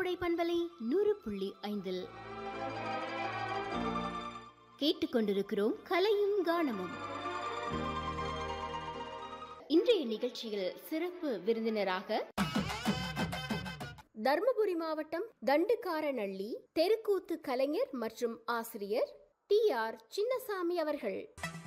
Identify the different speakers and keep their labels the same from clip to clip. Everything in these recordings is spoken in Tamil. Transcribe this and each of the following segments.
Speaker 1: கோடை பண்பலை நூறு புள்ளி ஐந்தில் கேட்டுக்கொண்டிருக்கிறோம் கலையும் கானமும் இன்றைய நிகழ்ச்சியில் சிறப்பு விருந்தினராக தர்மபுரி மாவட்டம் தண்டுக்காரநள்ளி தெருக்கூத்து கலைஞர் மற்றும் ஆசிரியர் டி ஆர் சின்னசாமி அவர்கள்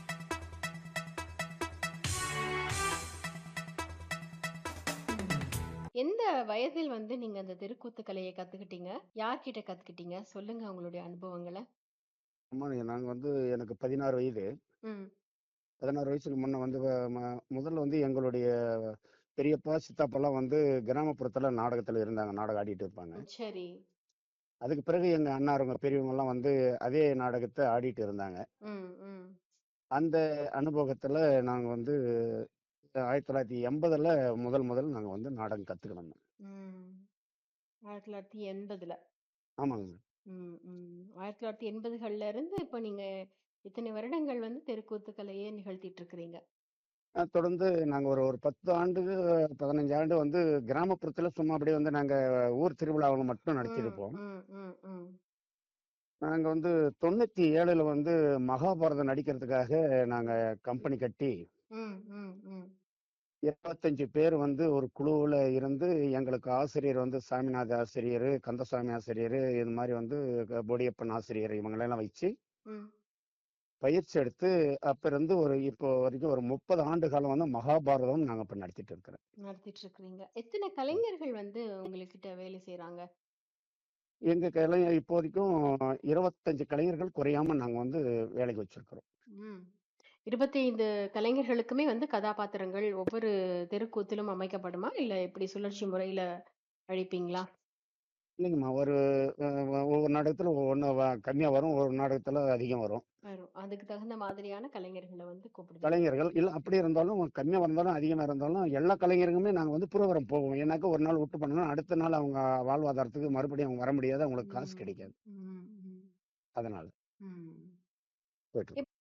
Speaker 1: எந்த வயதில் வந்து நீங்க அந்த தெருக்கூத்து கலையை கத்துக்கிட்டீங்க யார்கிட்ட கத்துக்கிட்டீங்க சொல்லுங்க உங்களுடைய அனுபவங்களை
Speaker 2: அம்மா நாங்கள் வந்து எனக்கு பதினாறு வயது
Speaker 1: ம்
Speaker 2: பதினாறு வயசுக்கு முன்ன வந்து வ- ம- முதல்ல வந்து எங்களுடைய பெரியப்பா சித்தப்பாலாம் வந்து கிராமப்புறத்தில் நாடகத்தில் இருந்தாங்க நாடகம் ஆடிட்டு இருப்பாங்க
Speaker 1: சரி
Speaker 2: அதுக்கு பிறகு எங்கள் அண்ணாருங்க பெரியவங்கலாம் வந்து அதே நாடகத்தை ஆடிட்டு இருந்தாங்க
Speaker 1: ம் ம்
Speaker 2: அந்த அனுபவத்தில் நாங்கள் வந்து ஆயிரத்தி தொள்ளாயிரத்தி எண்பதில் முதல் முதல் நாங்கள் வந்து நாடகம் கற்றுக்கினோம்
Speaker 1: ம் ஆயிரத்தி தொள்ளாயிரத்தி எண்பதுல
Speaker 2: ஆமாங்க
Speaker 1: ம் ம் ஆயிரத்தி தொள்ளாயிரத்தி எண்பதுகள்ல இருந்து இப்போ நீங்க இத்தனை வருடங்கள் வந்து தெருக்கூத்து கலையை நிகழ்த்திட்டு இருக்கிறீங்க
Speaker 2: அஹ் தொடர்ந்து நாங்கள் ஒரு ஒரு பத்து ஆண்டு பதினஞ்சு ஆண்டு வந்து கிராமப்புறத்தில் சும்மா அப்படியே வந்து நாங்கள் ஊர் திருவிழாவில் மட்டும்
Speaker 1: ம்
Speaker 2: நடிச்சிருப்போம்
Speaker 1: ம் ம் ம்
Speaker 2: நாங்கள் வந்து தொண்ணூற்றி ஏழில் வந்து மகாபாரதம் நடிக்கிறதுக்காக நாங்கள் கம்பெனி கட்டி
Speaker 1: ம் ம் ம்
Speaker 2: இருபத்தஞ்சு பேர் வந்து ஒரு குழுவில் இருந்து எங்களுக்கு ஆசிரியர் வந்து சாமிநாத ஆசிரியர் கந்தசாமி ஆசிரியர் இது மாதிரி வந்து க- பொடியப்பன் ஆசிரியர் இவங்களெல்லாம் வச்சு
Speaker 1: ம்
Speaker 2: பயிற்சி எடுத்து அப்போ இருந்து ஒரு இப்போ வரைக்கும் ஒரு முப்பது ஆண்டு காலம் வந்து மகாபாரதம் நாங்கள் இப்போ நடத்திட்டு இருக்கிறோம்
Speaker 1: நடத்திட்டு இருக்கிறீங்க எத்தனை கலைஞர்கள் வந்து உங்ககிட்ட வேலை செய்றாங்க
Speaker 2: எங்கள் கலைஞர் இப்போ வரைக்கும் இருபத்தஞ்சு கலைஞர்கள் குறையாம நாங்கள் வந்து வேலைக்கு வச்சிருக்கிறோம்
Speaker 1: ம் இருபத்தி ஐந்து கலைஞர்களுக்குமே வந்து கதாபாத்திரங்கள் ஒவ்வொரு தெருக்கூத்திலும் அமைக்கப்படுமா இல்ல எப்படி சுழற்சி முறையில அழிப்பீங்களா
Speaker 2: இல்லைங்கம்மா ஒரு அஹ், ஒவ்வொரு நாடகத்தில் ஒவ்வொன்று கம்மியாக வரும் ஒவ்வொரு நாடகத்தில் அதிகம் வரும்
Speaker 1: வரும் அதுக்கு தகுந்த மாதிரியான கலைஞர்களை வந்து கூப்பிடுவீங்க
Speaker 2: கலைஞர்கள் இல்லை அப்படி இருந்தாலும் கம்மியாக இருந்தாலும் அதிகமாக இருந்தாலும் எல்லா கலைஞருக்குமே நாங்கள் வந்து புரோகிராம் போவோம் ஏன்னாக்கா ஒரு நாள் விட்டு பண்ணணும் அடுத்த நாள் அவங்க வாழ்வாதாரத்துக்கு மறுபடியும் அவங்க வர முடியாது அவங்களுக்கு காசு
Speaker 1: ம்
Speaker 2: கிடைக்காது
Speaker 1: ம் ம்
Speaker 2: அதனால
Speaker 1: ம்
Speaker 2: போயிட்டு இருக்கோம்.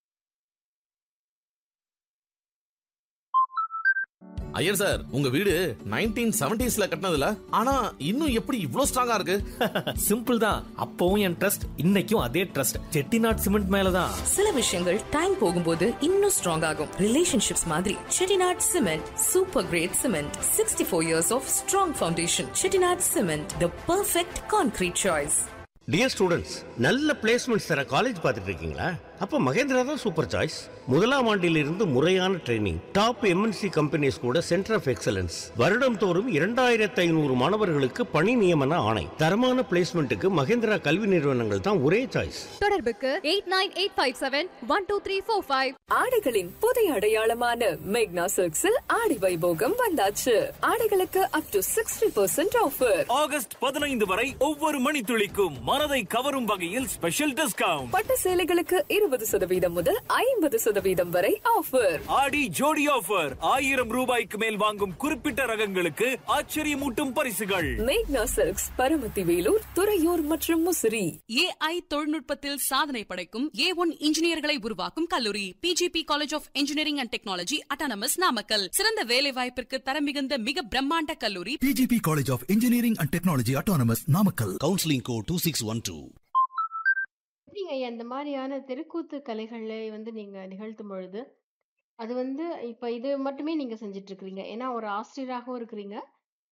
Speaker 3: ஐயர் சார் உங்க வீடு நைன்டீன் செவன்டிஸ்ல கட்டினதுல ஆனா இன்னும் எப்படி இவ்ளோ ஸ்ட்ராங்கா இருக்கு
Speaker 4: சிம்பிள் தான் அப்பவும் என் ட்ரஸ்ட் இன்னைக்கும் அதே ட்ரஸ்ட் செட்டிநாட் சிமெண்ட் மேலதான்
Speaker 5: சில விஷயங்கள் டைம் போகும்போது இன்னும் ஸ்ட்ராங் ஆகும் ரிலேஷன்ஷிப்ஸ் மாதிரி Chettinad cement super great cement sixty four years of strong foundation Chettinad cement the perfect concrete choice
Speaker 6: dear students நல்ல பிளேஸ்மெண்ட்ஸ் தர காலேஜ் பார்த்துட்டு இருக்கீங்களா அப்போ மகேந்திரா தான் சூப்பர் சாய்ஸ் முதலாம் ஆண்டிலிருந்து முறையான ட்ரைனிங் டாப் எம்என்சி கம்பெனிஸ் கூட சென்டர் ஆஃப் எக்ஸலன்ஸ் வருடம் தோறும் இரண்டாயிரத்து ஐநூறு மாணவர்களுக்கு பணி நியமன ஆணை தரமான பிளேஸ்மெண்ட்டுக்கு மகேந்திரா கல்வி நிறுவனங்கள் தான் ஒரே சாய்ஸ்
Speaker 7: தொடர்புக்கு eight nine eight five seven one two three four five
Speaker 5: ஆடைகளின் புதிய அடையாளமான மேக்னா சில்க்ஸில் ஆடி வைபோகம் வந்தாச்சு ஆடைகளுக்கு up to sixty percent offer
Speaker 8: August பதினைந்து வரை ஒவ்வொரு மணித்துளிக்கும் மனதை கவரும் வகையில் ஸ்பெஷல் டிஸ்கவுண்ட்
Speaker 5: பட்டு சேலைகளுக்கு இருபது சதவீதம் முதல் ஐம்பது சதவீதம் வரை ஆஃபர்
Speaker 8: ஆடி ஜோடி ஆஃபர் ஆயிரம் ரூபாய்க்கு மேல் வாங்கும் குறிப்பிட்ட ரகங்களுக்கு ஆச்சரியமூட்டும் பரிசுகள்
Speaker 5: மேக்னா சில்க்ஸ் பரமத்தி வேலூர் துறையூர் மற்றும் முசிறி
Speaker 9: ஏஐ தொழில்நுட்பத்தில் சாதனை படைக்கும் ஏ ஒன் இன்ஜினியர்களை உருவாக்கும் கல்லூரி P G P college of engineering and technology autonomous Namakkal சிறந்த வேலை வாய்ப்பிற்கு தரம் மிகுந்த மிக பிரம்மாண்ட கல்லூரி
Speaker 10: PGP College of Engineering and Technology Autonomous Namakkal.
Speaker 11: Counselling code two six one two
Speaker 1: எப்படிங்க ஐயா இந்த மாதிரியான தெருக்கூத்து கலைகளை வந்து நீங்க நிகழ்த்தும் பொழுது அது வந்து இப்ப இது மட்டுமே நீங்க செஞ்சுட்டு இருக்கிறீங்க ஏன்னா ஒரு ஆசிரியராகவும் இருக்கிறீங்க